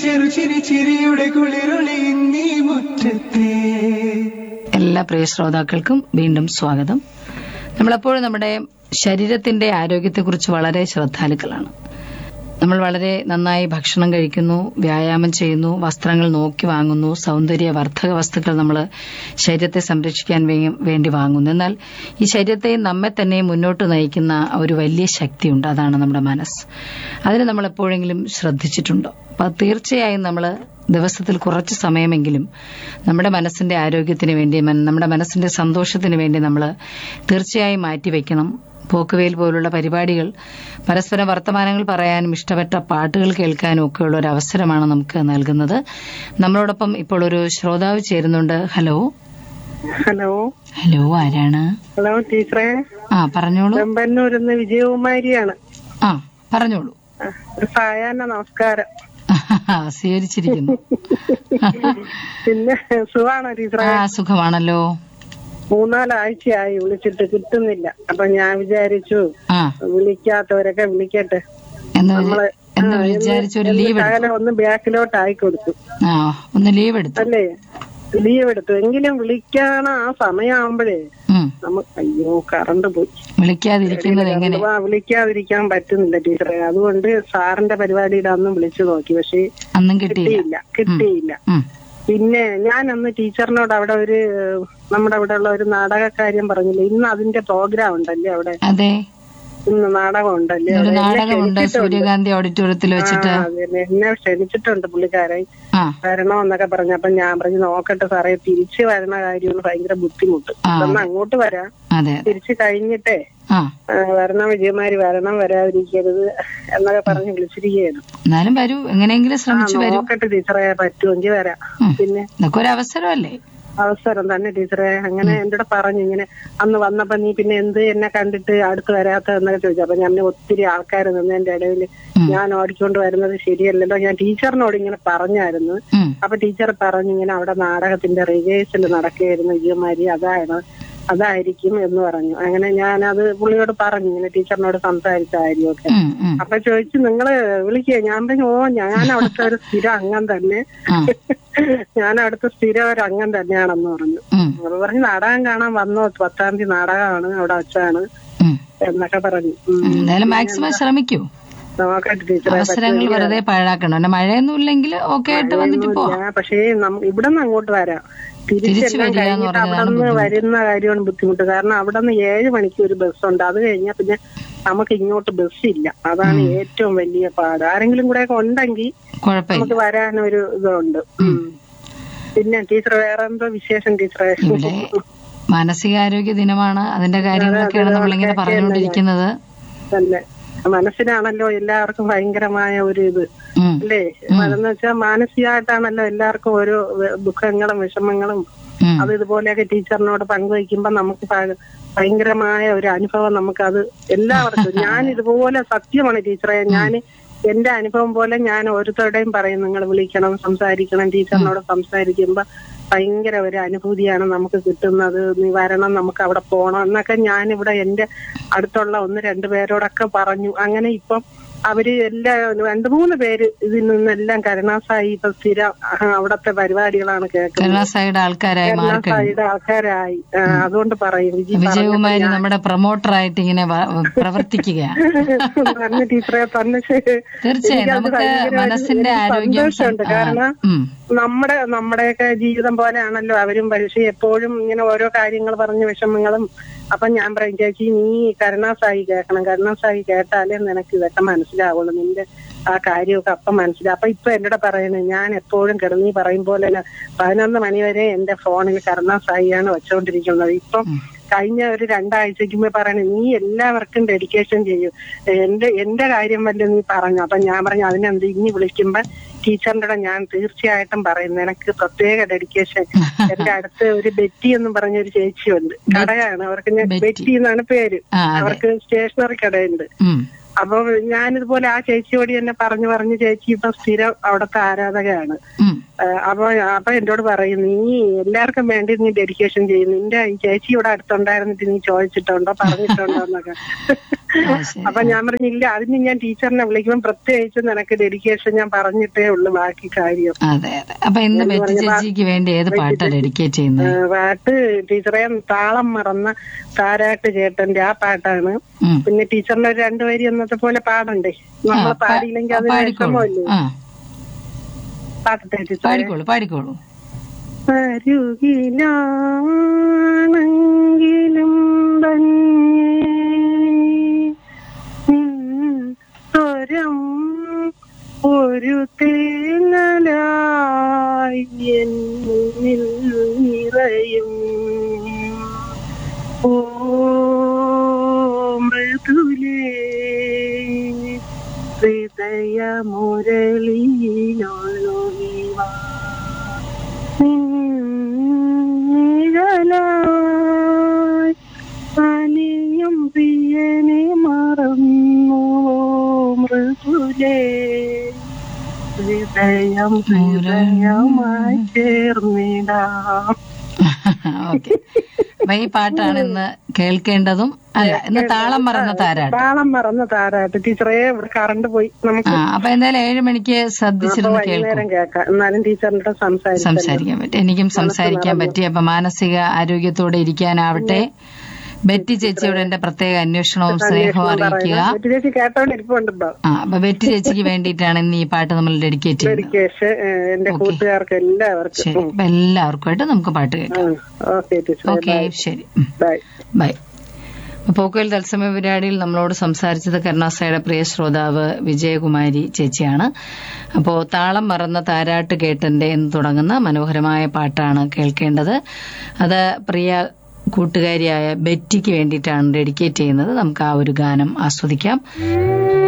ചെറുചിരി ചിരിയുടെ കുളിരൊളി നീ മുറ്റത്തെ എല്ലാ പ്രിയ ശ്രോതാക്കൾക്കും വീണ്ടും സ്വാഗതം നമ്മളെപ്പോഴും നമ്മുടെ ശരീരത്തിന്റെ ആരോഗ്യത്തെക്കുറിച്ച് വളരെ ശ്രദ്ധാലുക്കളാണ് നമ്മൾ വളരെ നന്നായി ഭക്ഷണം കഴിക്കുന്നു വ്യായാമം ചെയ്യുന്നു വസ്ത്രങ്ങൾ നോക്കി വാങ്ങുന്നു സൗന്ദര്യ വർദ്ധക വസ്തുക്കൾ നമ്മൾ ശരീരത്തെ സംരക്ഷിക്കാൻ വേ- വേണ്ടി വാങ്ങുന്നു എന്നാൽ ഈ ശരീരത്തെ നമ്മെ തന്നെ മുന്നോട്ട് നയിക്കുന്ന ഒരു വലിയ ശക്തിയുണ്ട് അതാണ് നമ്മുടെ മനസ്സ് അതിന് നമ്മൾ എപ്പോഴെങ്കിലും ശ്രദ്ധിച്ചിട്ടുണ്ടോ അപ്പൊ തീർച്ചയായും നമ്മൾ ദിവസത്തിൽ കുറച്ച് സമയമെങ്കിലും നമ്മുടെ മനസ്സിന്റെ ആരോഗ്യത്തിന് വേണ്ടി മൻ- നമ്മുടെ മനസ്സിന്റെ സന്തോഷത്തിന് വേണ്ടി നമ്മൾ തീർച്ചയായും മാറ്റിവെക്കണം പോക്കുവേൽ പോലുള്ള പരിപാടികൾ പരസ്പരം വർത്തമാനങ്ങൾ പറയാനും ഇഷ്ടപ്പെട്ട പാട്ടുകൾ കേൾക്കാനും ഒക്കെയുള്ള ഒരു അവസരമാണ് നമുക്ക് നൽകുന്നത് നമ്മളോടൊപ്പം ഇപ്പോൾ ഒരു ശ്രോതാവ് ചേരുന്നുണ്ട് ഹലോ ഹലോ ഹലോ ആരാണ് ഹലോ ടീച്ചറെ ആ പറഞ്ഞോളൂ ചെമ്പന്നൂരിന്ന് വിജയകുമാരിയാണ് ആ പറഞ്ഞോളൂ ആ, ഒരു സായാഹ്ന നമസ്കാരം സ്വീകരിച്ചിരിക്കുന്നു പിന്നെ സുഖാണോ ടീച്ചറെ ആ സുഖമാണല്ലോ മൂന്നാലാഴ്ചയായി വിളിച്ചിട്ട് കിട്ടുന്നില്ല അപ്പൊ ഞാൻ വിചാരിച്ചു ആ വിളിക്കാത്തവരൊക്കെ വിളിക്കട്ടെ എന്ന് നമ്മള് എന്ന് വിചാരിച്ച ഒരു ലീവ് എടുത്തു ശകലം ഒന്ന് ബാക്കിലോട്ട് ആയി കൊടുത്തു ആ ഒന്ന് ലീവ് എടുത്തു അല്ലേ ലീവ് എടുത്തു എങ്കിലും വിളിക്കാണ് ആ സമയമാകുമ്പോഴേ ഉം. നമുക്ക് അയ്യോ കറണ്ട് പോയി വിളിക്കാതിരിക്കുന്നത് എങ്ങനെ ആ, വിളിക്കാതിരിക്കാൻ പറ്റുന്നില്ല ടീച്ചറെ അതുകൊണ്ട് സാറിന്റെ പരിപാടിയുടെ അന്ന് വിളിച്ചു നോക്കി പക്ഷേ അന്നും കിട്ടിയില്ല കിട്ടിയില്ല കിട്ടിയില്ല ഉം. പിന്നെ ഞാൻ അന്ന് ടീച്ചറിനോട് അവിടെ ഒരു നമ്മുടെ അവിടെ ഉള്ള ഒരു നാടകക്കാര്യം പറഞ്ഞില്ലേ ഇന്ന് അതിന്റെ പ്രോഗ്രാം ഉണ്ടല്ലേ അവിടെ അതെ ഇന്ന് നാടകം ഉണ്ടല്ലേ ഒരു അവിടെ എന്നെ നാടകമുണ്ട് ക്ഷണിച്ചിട്ടുണ്ട്. സൂര്യകാന്തി ഓഡിറ്റോറിയത്തിൽ വെച്ചിട്ട് ആ, അതന്നെ. എന്നെ ക്ഷണിച്ചിട്ടുണ്ട് പുള്ളിക്കാരൻ ആ വരണമെന്നൊക്കെ പറഞ്ഞു അപ്പൊ ഞാൻ പറഞ്ഞു നോക്കട്ടെ സാറേ തിരിച്ചു വരണ കാര്യമാണ് ഭയങ്കര ബുദ്ധിമുട്ട് ആ. ഒന്ന് അങ്ങോട്ട് വരാം അതെ അതെ തിരിച്ചു കഴിഞ്ഞിട്ടേ ആ ആ, വരണം വിജയമാരി വരണം വരാതിരിക്കരുത് എന്നൊക്കെ പറഞ്ഞ് വിളിച്ചിരിക്കുകയാണ് എന്നാലും വരൂ എങ്ങനെയെങ്കിലും ശ്രമിച്ചു വരൂ നോക്കട്ടെ ടീച്ചറെ പറ്റുമെങ്കിൽ വരാം ഉം. പിന്നെ ഇതൊക്കെ ഒരു അവസരമല്ലേ അവസരം തന്നെ ടീച്ചറെ അങ്ങനെ എന്റെ കൂടെ പറഞ്ഞു ഇങ്ങനെ അന്ന് വന്നപ്പോ നീ പിന്നെ എന്ത് എന്നെ കണ്ടിട്ട് അടുത്ത് വരാത്ത എന്നൊക്കെ ചോദിച്ചു അപ്പൊ ഞാൻ ഒത്തിരി ആൾക്കാർ നിന്നതിന്റെ ഇടയിൽ ഞാൻ ഓടിക്കൊണ്ട് വരുന്നത് ശരിയല്ലല്ലോ ഞാൻ ടീച്ചറിനോട് ഇങ്ങനെ പറഞ്ഞായിരുന്നു ഉം. അപ്പൊ ടീച്ചർ പറഞ്ഞു ഇങ്ങനെ അവിടെ നാടകത്തിന്റെ റിഹേഴ്സൽ നടക്കുകയായിരുന്നു വിജയമാരി അതാണ് അതായിരിക്കും എന്ന് പറഞ്ഞു അങ്ങനെ ഞാനത് പുള്ളിയോട് പറഞ്ഞു ഇങ്ങനെ ടീച്ചറിനോട് സംസാരിച്ച കാര്യമൊക്കെ ഉം, ഉം. അപ്പൊ ചോദിച്ചു നിങ്ങള് വിളിക്കുക ഞാൻ പറഞ്ഞു ഓ ഞാൻ അവിടുത്തെ ഒരു സ്ഥിരം അംഗം തന്നെ ആ. ഞാൻ അവിടുത്തെ സ്ഥിരം ഒരു അംഗം തന്നെയാണെന്ന് പറഞ്ഞു ഉം, അപ്പൊ പറഞ്ഞു നാടകം കാണാൻ വന്നോ പത്താം തീയതി നാടകമാണ് അവിടെ വെച്ചാണ് ഉം. എന്നൊക്കെ പറഞ്ഞു ഉം. എന്തായാലും മാക്സിമം ശ്രമിക്കൂ നോക്കട്ടെ ടീച്ചറെ അവസരങ്ങൾ വെറുതെ പാഴാക്കണം പിന്നെ മഴയൊന്നും ഇല്ലെങ്കിൽ ഓക്കെ ആയിട്ട് വന്നിട്ട് പോ ഞാൻ പക്ഷേ ഇവിടെ നിന്ന് അങ്ങോട്ട് വരാം തിരിച്ച് തിരിച്ചെല്ലാം വരിക എന്ന് കഴിഞ്ഞിട്ട് പറഞ്ഞതാണ് അവിടെ നിന്ന് വരുന്ന കാര്യമാണ് ബുദ്ധിമുട്ട് കാരണം അവിടെ നിന്ന് ഏഴ് മണിക്ക് ഒരു ബസ്സുണ്ട് അത് കഴിഞ്ഞാൽ പിന്നെ നമുക്ക് ഇങ്ങോട്ട് ബസ്സില്ല അതാണ് ഏറ്റവും വലിയ പാട് ആരെങ്കിലും കൂടെ ഒക്കെ ഉണ്ടെങ്കിൽ കുഴപ്പമില്ല നമുക്ക് വരാനൊരു ഇതുണ്ട് ഉം. പിന്നെ ടീച്ചർ വേറെ എന്തോ വിശേഷം ടീച്ചറെ ഇവിടെ മാനസികാരോഗ്യ ദിനമാണ് അതിന്റെ കാര്യങ്ങളൊക്കെയാണ് നമ്മളിങ്ങനെ പറഞ്ഞുകൊണ്ടിരിക്കുന്നത് തന്നെ മനസ്സിനാണല്ലോ എല്ലാവർക്കും ഭയങ്കരമായ ഒരു ഇത് ഉം, അല്ലേ അതെന്ന് വെച്ചാൽ മാനസികമായിട്ടാണല്ലോ എല്ലാവർക്കും ഓരോ വെ- ദുഃഖങ്ങളും വിഷമങ്ങളും ഉം. അത് ഇതുപോലെയൊക്കെ ടീച്ചറിനോട് പങ്കുവയ്ക്കുമ്പോ നമുക്ക് ഭ- ഭയങ്കരമായ ഒരു അനുഭവം നമുക്കത് എല്ലാവർക്കും ഞാൻ ഇതുപോലെ സത്യമാണ് ടീച്ചറെ ഞാൻ എന്റെ അനുഭവം പോലെ ഞാൻ ഓരോരുത്തരുടെയും പറയും നിങ്ങൾ വിളിക്കണം സംസാരിക്കണം ടീച്ചറിനോട് സംസാരിക്കുമ്പോ ഭയങ്കര ഒരു അനുഭൂതിയാണ് നമുക്ക് കിട്ടുന്നത് നീ വരണം നമുക്ക് അവിടെ പോകണം എന്നൊക്കെ ഞാൻ ഇവിടെ എന്റെ അടുത്തുള്ള ഒന്ന് രണ്ടു പേരോടൊക്കെ പറഞ്ഞു അങ്ങനെ ഇപ്പം അവര് എല്ലാ രണ്ടു മൂന്ന് പേര് ഇതിൽ നിന്നെല്ലാം കരുണാസായി ഇപ്പൊ സ്ഥിരം ആ, അവിടത്തെ പരിപാടികളാണ് കേൾക്കുന്നത് കരുണാസായിയുടെ ആൾക്കാരായി മാർക്കഴിഞ്ഞു കരുണാസായിയുടെ ആൾക്കാരായി ആ, അതുകൊണ്ട് പറയും വിജി വിജയകുമാരി നമ്മുടെ പ്രൊമോട്ടറായിട്ട് ഇങ്ങനെ വ- പ്രവർത്തിക്കുകയാണ് പറഞ്ഞ ടീച്ചറെ തന്നെ തീർച്ചയായും എനിക്കത് നമുക്ക് ഭയങ്കര ഒരു- മനസ്സിന്റെ ഒരു ആരോഗ്യം സന്തോഷമുണ്ട്. ആ, കാരണം ഉം, നമ്മുടെ നമ്മുടെയൊക്കെ ജീവിതം പോലെയാണല്ലോ അവരും പക്ഷെ എപ്പോഴും ഇങ്ങനെ ഓരോ കാര്യങ്ങൾ പറഞ്ഞ് വിഷമങ്ങളും അപ്പൊ ഞാൻ പറയും ചേച്ചി നീ കരുണാസായി കേൾക്കണം കരുണാസായി കേട്ടാലേ നിനക്ക് ഇതൊക്കെ മനസ്സിലാവുള്ളൂ നിന്റെ ആ കാര്യമൊക്കെ അപ്പം മനസ്സിലാവും അപ്പൊ ഇപ്പൊ എന്നോട് പറയണേ ഞാൻ എപ്പോഴും കിടന്നീ പറയും പോലെ തന്നെ പതിനൊന്ന് മണിവരെ എന്റെ ഫോണിൽ കരുണാസായിയാണ് വെച്ചോണ്ടിരിക്കുന്നത് ഇപ്പം കഴിഞ്ഞ ഒരു രണ്ടാഴ്ചക്ക് മുമ്പ് പറയണേ നീ എല്ലാവർക്കും ഡെഡിക്കേഷൻ ചെയ്യും എന്റെ എന്റെ കാര്യം വല്ല നീ പറഞ്ഞു അപ്പൊ ഞാൻ പറഞ്ഞു അതിനെന്ത് ഇനി വിളിക്കുമ്പോ ടീച്ചറിന്റെ കൂടെ ഞാൻ തീർച്ചയായിട്ടും പറയും നിനക്ക് പ്രത്യേക ഡെഡിക്കേഷൻ എന്റെ അടുത്ത് ഒരു ബെറ്റി എന്ന് പറഞ്ഞ ഒരു ചേച്ചിയുണ്ട് കടയാണ് അവർക്ക് ഞാൻ ബെറ്റി. ബെറ്റി എന്നാണ് പേര് ആ അതെ അവർക്ക് സ്റ്റേഷനറി കടയുണ്ട് ഉം, അപ്പൊ ഞാനിതുപോലെ ആ ചേച്ചിയോട് എന്നെ പറഞ്ഞു പറഞ്ഞു ചേച്ചി ഇപ്പൊ സ്ഥിരം അവിടുത്തെ ആരാധകയാണ് ഉം, ആ, അപ്പൊ അപ്പൊ എന്നോട് പറയും നീ എല്ലാവർക്കും വേണ്ടി നീ ഡെഡിക്കേഷൻ ചെയ്യും നിന്റെ ഈ ചേച്ചി ഇവിടെ അടുത്തുണ്ടായിരുന്നിട്ട് നീ ചോദിച്ചിട്ടുണ്ടോ പറഞ്ഞിട്ടുണ്ടോ എന്നൊക്കെ ആ, ശരി. അപ്പൊ ഞാൻ പറഞ്ഞില്ല അതിന് ഞാൻ ടീച്ചറിനെ വിളിക്കുമ്പോൾ പ്രത്യേകിച്ച് നിനക്ക് ഡെഡിക്കേഷൻ ഞാൻ പറഞ്ഞിട്ടേ ഉള്ളൂ ബാക്കി കാര്യം അതെ അതെ അപ്പൊ ഇന്ന് ബെറ്റി ചേച്ചിക്ക് വേണ്ടി ഏത് പാട്ടാ ഡെഡിക്കേറ്റ് ചെയ്യുന്നത് ആ, പാട്ട് ടീച്ചറെ താളം മറന്ന താരാട്ട് ചേട്ടന്റെ ആ പാട്ടാണ് ഉം. പിന്നെ ടീച്ചറിന്റെ ഒരു രണ്ടുപേരി എന്നത്തെ പോലെ പാടണ്ടേ നമ്മൾ ആ, പാ- പാടിയില്ലെങ്കിൽ അത് പാടിക്കോളൂ വിഷമമല്ലേ ആ പാടട്ടെ ടീച്ചറെ പാടിക്കോളൂ പാടിക്കോളു അരുകിലാണെങ്കിലും തന്നെ നിൻ സ്വരം ഒരു തേങ്ങലായി എന്നിൽ നിറയും ഓ മൃദുലേ ഹൃദയമുരളിയിലൊഴുകിവാ നിഴലായി അനിയും പ്രിയനെ മറന്നു മൃദുലേ ഹൃദയം ഹൃദയമായി ചേർന്നിടാം ഓക്കെ അപ്പൊ ഈ പാട്ടാണ് ഇന്ന് കേൾക്കേണ്ടതും അല്ല ഇന്ന് താളം മറന്ന താരാട്ട് താളം മറന്ന താരാട്ട് ടീച്ചറെ ഇവിടെ കറണ്ട് പോയി നമുക്ക് ആ അപ്പൊ എന്തായാലും ഏഴ് മണിക്ക് ശ്രദ്ധിച്ചിരുന്ന് കേൾക്കും വൈകുന്നേരം കേൾക്കാം എന്നാലും ടീച്ചറിന്റെ സംസാരിക്കാം സംസാരിക്കാൻ പറ്റും എനിക്കും സംസാരിക്കാൻ പറ്റി അപ്പൊ മാനസിക ആരോഗ്യത്തോടെ ഇരിക്കാനാവട്ടെ ബെറ്റി ചേച്ചിയോട് എന്റെ പ്രത്യേക അന്വേഷണവും സ്നേഹവും അറിയിക്കുക ചേച്ചി കേട്ടോണ്ട് ഇരിപ്പുണ്ട് ഇപ്പൊ ആ അപ്പൊ ബെറ്റി ചേച്ചിക്ക് വേണ്ടിയിട്ടാണ് ഇന്ന് ഈ പാട്ട് നമ്മൾ ഡെഡിക്കേറ്റ് ചെയ്യുന്നത് ഡെഡിക്കേഷൻ എന്റെ കൂട്ടുകാർക്ക് എല്ലാവർക്കും ശരി അപ്പൊ എല്ലാവർക്കുമായിട്ട് നമുക്ക് പാട്ട് കേൾക്കാം ഓക്കെ ടീച്ചറെ ഓക്കെ ശരി ഉം. ബൈ ബൈ പോക്കോയിൽ തത്സമയ പരിപാടിയിൽ നമ്മളോട് സംസാരിച്ചത് കരുണാസയുടെ പ്രിയ ശ്രോതാവ് വിജയകുമാരി ചേച്ചിയാണ് അപ്പോ താളം മറന്ന താരാട്ട് കേട്ടന്റെ എന്ന് തുടങ്ങുന്ന മനോഹരമായ പാട്ടാണ് കേൾക്കേണ്ടത് അത് പ്രിയ കൂട്ടുകാരിയായ ബെറ്റിക്ക് വേണ്ടിയിട്ടാണ് ഡെഡിക്കേറ്റ് ചെയ്യുന്നത് നമുക്ക് ആ ഒരു ഗാനം ആസ്വദിക്കാം